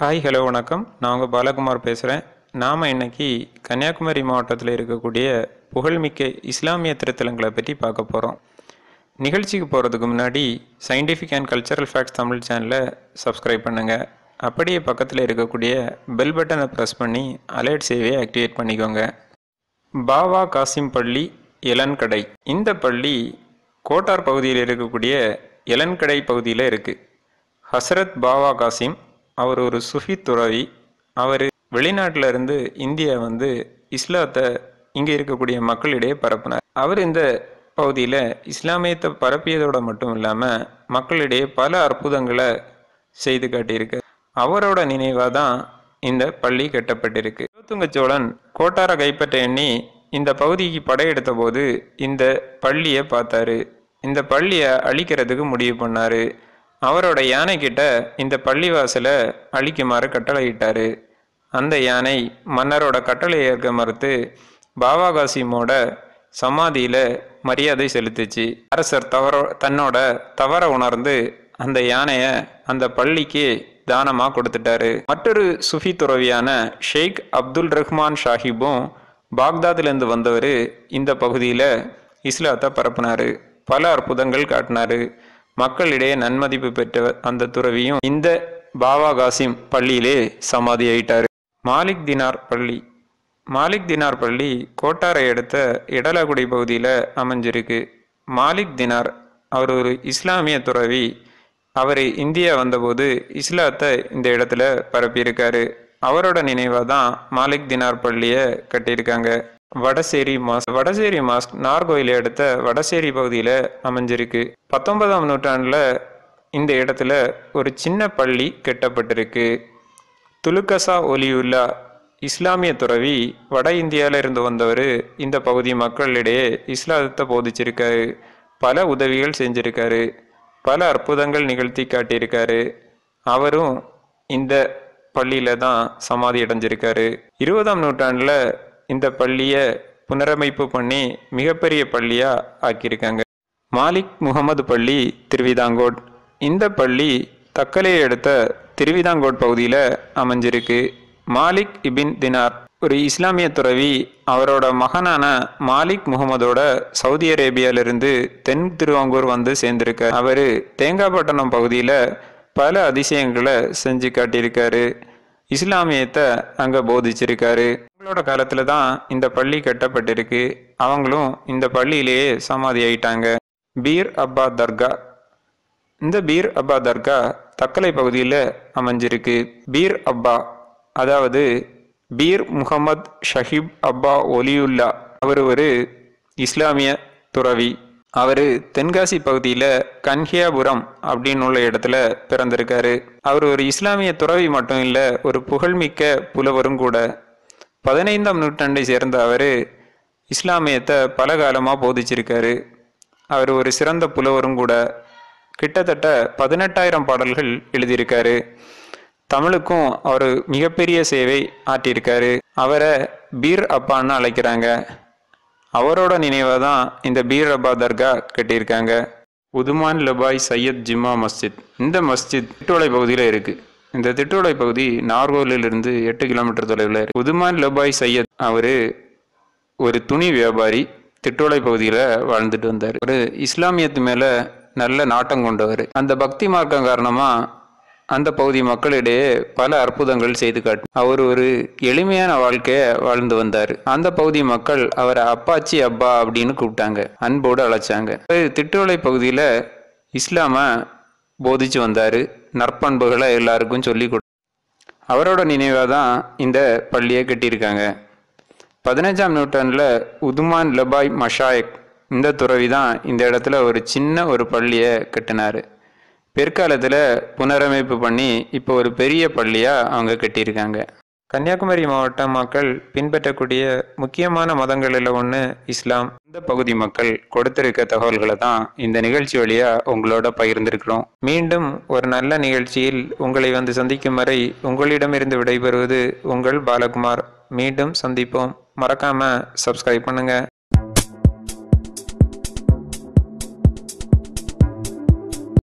hi hello வணக்கம் நான் உங்கள் பாலகுமார் பேசுகிறேன் நாம் இன்னைக்கு கன்னியாகுமரி மாவட்டத்தில் இருக்கக்கூடிய புகழ்மிக்க இஸ்லாமிய திருத்தலங்களை பற்றி பார்க்க போகிறோம் நிகழ்ச்சிக்கு போகிறதுக்கு முன்னாடி scientific and cultural facts Tamil சேனலை சப்ஸ்கிரைப் பண்ணுங்கள் அப்படியே பக்கத்தில் இருக்கக்கூடிய பெல் பட்டனை ப்ரெஸ் பண்ணி அலர்ட் சேவையை ஆக்டிவேட் பண்ணிக்கோங்க பாவா காசிம் பள்ளி எலன்கடை இந்த பள்ளி கோட்டார் பகுதியில் இருக்கக்கூடிய எலன்கடை பகுதியில் இருக்குது ஹசரத் பாவா காசிம் அவர் ஒரு சுஃபி துறவி அவர் வெளிநாட்டில் இருந்து இந்தியா வந்து இஸ்லாத்தை இங்கே இருக்கக்கூடிய மக்களிடையே பரப்பினார் அவர் இந்த பகுதியில் இஸ்லாமியத்தை பரப்பியதோடு மட்டும் இல்லாமல் மக்களிடையே பல அற்புதங்களை செய்து காட்டியிருக்கு அவரோட நினைவாக தான் இந்த பள்ளி கட்டப்பட்டிருக்கு குலோத்துங்க சோழன் கோட்டாரை கைப்பற்ற எண்ணி இந்த பகுதிக்கு படையெடுத்த போது இந்த பள்ளியை பார்த்தாரு இந்த பள்ளியை அழிக்கிறதுக்கு முடிவு பண்ணாரு அவரோட யானை கிட்ட இந்த பள்ளிவாசலை அழிக்குமாறு கட்டளையிட்டாரு அந்த யானை மன்னரோட கட்டளை ஏற்க மறுத்து பாபா காசிமோட சமாதியில மரியாதை செலுத்துச்சு அரசர் தவற தன்னோட தவற உணர்ந்து அந்த யானைய அந்த பள்ளிக்கு தானமா கொடுத்துட்டாரு மற்றொரு சுஃபி துறவியான ஷேக் அப்துல் ரஹ்மான் ஷாஹிப்பும் பாக்தாத்லேருந்து வந்தவர் இந்த பகுதியில் இஸ்லாத்தை பரப்புனாரு பல அற்புதங்கள் காட்டினாரு மக்களிடையே நன்மதிப்பு பெற்ற அந்த துறவியும் இந்த பாபா காசிம் பள்ளியிலே சமாதி ஆயிட்டாரு மாலிக் தினார் பள்ளி மாலிக் தினார் பள்ளி கோட்டாரை அடுத்த இடலாக்குடி பகுதியில் அமைஞ்சிருக்கு மாலிக் தினார் அவர் ஒரு இஸ்லாமிய துறவி அவர் இந்தியா வந்தபோது இஸ்லாத்தை இந்த இடத்துல பரப்பியிருக்காரு அவரோட நினைவாக தான் மாலிக் தினார் பள்ளியை கட்டியிருக்காங்க வடசேரி மாஸ்க் வடசேரி மாஸ்க் நார்கோயிலை அடுத்த வடசேரி பகுதியில் அமைஞ்சிருக்கு பத்தொன்பதாம் நூற்றாண்டில் இந்த இடத்துல ஒரு சின்ன பள்ளி கட்டப்பட்டிருக்கு துலுக்கசா ஒலியுல்லா இஸ்லாமிய துறவி வட இந்தியாவில இருந்து வந்தவர் இந்த பகுதி மக்களிடையே இஸ்லாத்தை போதிச்சிருக்காரு பல உதவிகள் செஞ்சிருக்காரு பல அற்புதங்கள் நிகழ்த்தி காட்டியிருக்காரு அவரும் இந்த பள்ளியில தான் சமாதி அடைஞ்சிருக்காரு இருபதாம் நூற்றாண்டில் இந்த பள்ளியை புனரமைப்பு பண்ணி மிகப்பெரிய பள்ளியா ஆக்கியிருக்காங்க மாலிக் முகமது பள்ளி திருவிதாங்கோட் இந்த பள்ளி தக்கலையை அடுத்த திருவிதாங்கோட் பகுதியில் அமைஞ்சிருக்கு மாலிக் இபின் தினார் ஒரு இஸ்லாமிய துறவி அவரோட மகனான மாலிக் முகமதோட சவுதி அரேபியாவிலிருந்து தென் திருவாங்கூர் வந்து சேர்ந்திருக்க அவர் தேங்காய்பட்டணம் பகுதியில் பல அதிசயங்களை செஞ்சு காட்டியிருக்காரு இஸ்லாமியத்தை அங்கே போதிச்சிருக்காரு அவங்களோட காலத்தில் தான் இந்த பள்ளி கட்டப்பட்டிருக்கு அவங்களும் இந்த பள்ளியிலேயே சமாதி ஆயிட்டாங்க பீர் அப்பா தர்கா இந்த பீர் அப்பா தர்கா தக்கலை பகுதியில் அமைஞ்சிருக்கு பீர் அப்பா அதாவது பீர் முகமது ஷஹீப் அப்பா ஒலியுல்லா அவர் ஒரு இஸ்லாமிய துறவி அவர் தென்காசி பகுதியில் கன்ஹியாபுரம் அப்படின்னு உள்ள இடத்துல பிறந்திருக்காரு அவர் ஒரு இஸ்லாமிய துறவி மட்டும் இல்லை ஒரு புகழ்மிக்க புலவரும் கூட பதினைந்தாம் நூற்றாண்டை சேர்ந்த அவர் இஸ்லாமியத்தை பல காலமாக போதிச்சிருக்காரு அவர் ஒரு சிறந்த புலவரும் கூட கிட்டத்தட்ட பதினெட்டாயிரம் பாடல்கள் எழுதியிருக்காரு தமிழுக்கும் அவர் மிகப்பெரிய சேவை ஆற்றியிருக்காரு அவரை பீர் அப்பான்னு அழைக்கிறாங்க அவரோட நினைவாக தான் இந்த பீர் அப்பா தர்கா கட்டியிருக்காங்க உதுமான் லபாய் சையத் ஜிம்மா மஸ்ஜித் இந்த மஸ்ஜித் திட்டோலை பகுதியில் இருக்குது இந்த திட்டோலை பகுதி நார்கோவிலிருந்து எட்டு கிலோமீட்டர் தொலைவில் இருக்கு உதுமான் லபாய் சையத் அவர் ஒரு துணி வியாபாரி திட்டோலை பகுதியில் வாழ்ந்துட்டு வந்தார் ஒரு இஸ்லாமியத்து மேலே நல்ல நாட்டம் கொண்டவர் அந்த பக்தி மார்க்கம் காரணமாக அந்த பகுதி மக்களிடையே பல அற்புதங்கள் செய்து காட்டு அவர் ஒரு எளிமையான வாழ்க்கையை வாழ்ந்து வந்தார் அந்த பகுதி மக்கள் அவரை அப்பாச்சி அப்பா அப்படின்னு கூப்பிட்டாங்க அன்போடு அழைச்சாங்க திட்டோலை பகுதியில் இஸ்லாம போதிச்சு வந்தார் நற்பண்புகளை எல்லாருக்கும் சொல்லி கொடு அவரோட நினைவாக தான் இந்த பள்ளியை கட்டியிருக்காங்க பதினஞ்சாம் நூற்றாண்டில் உதுமான் லபாய் மஷாயக் இந்த துறவி தான் இந்த இடத்துல ஒரு சின்ன ஒரு பள்ளியை கட்டினார் பிற்காலத்தில் புனரமைப்பு பண்ணி இப்போ ஒரு பெரிய பள்ளியாக அவங்க கட்டியிருக்காங்க கன்னியாகுமரி மாவட்ட மக்கள் பின்பற்றக்கூடிய முக்கியமான மதங்களில் ஒன்று இஸ்லாம் இந்த பகுதி மக்கள் கொடுத்திருக்க தகவல்களை தான் இந்த நிகழ்ச்சி வழியாக உங்களோட பகிர்ந்திருக்கிறோம் மீண்டும் ஒரு நல்ல நிகழ்ச்சியில் உங்களை வந்து சந்திக்கும் வரை உங்களிடமிருந்து விடைபெறுவது உங்கள் பாலகுமார் மீண்டும் சந்திப்போம் மறக்காம சப்ஸ்கிரைப் பண்ணுங்க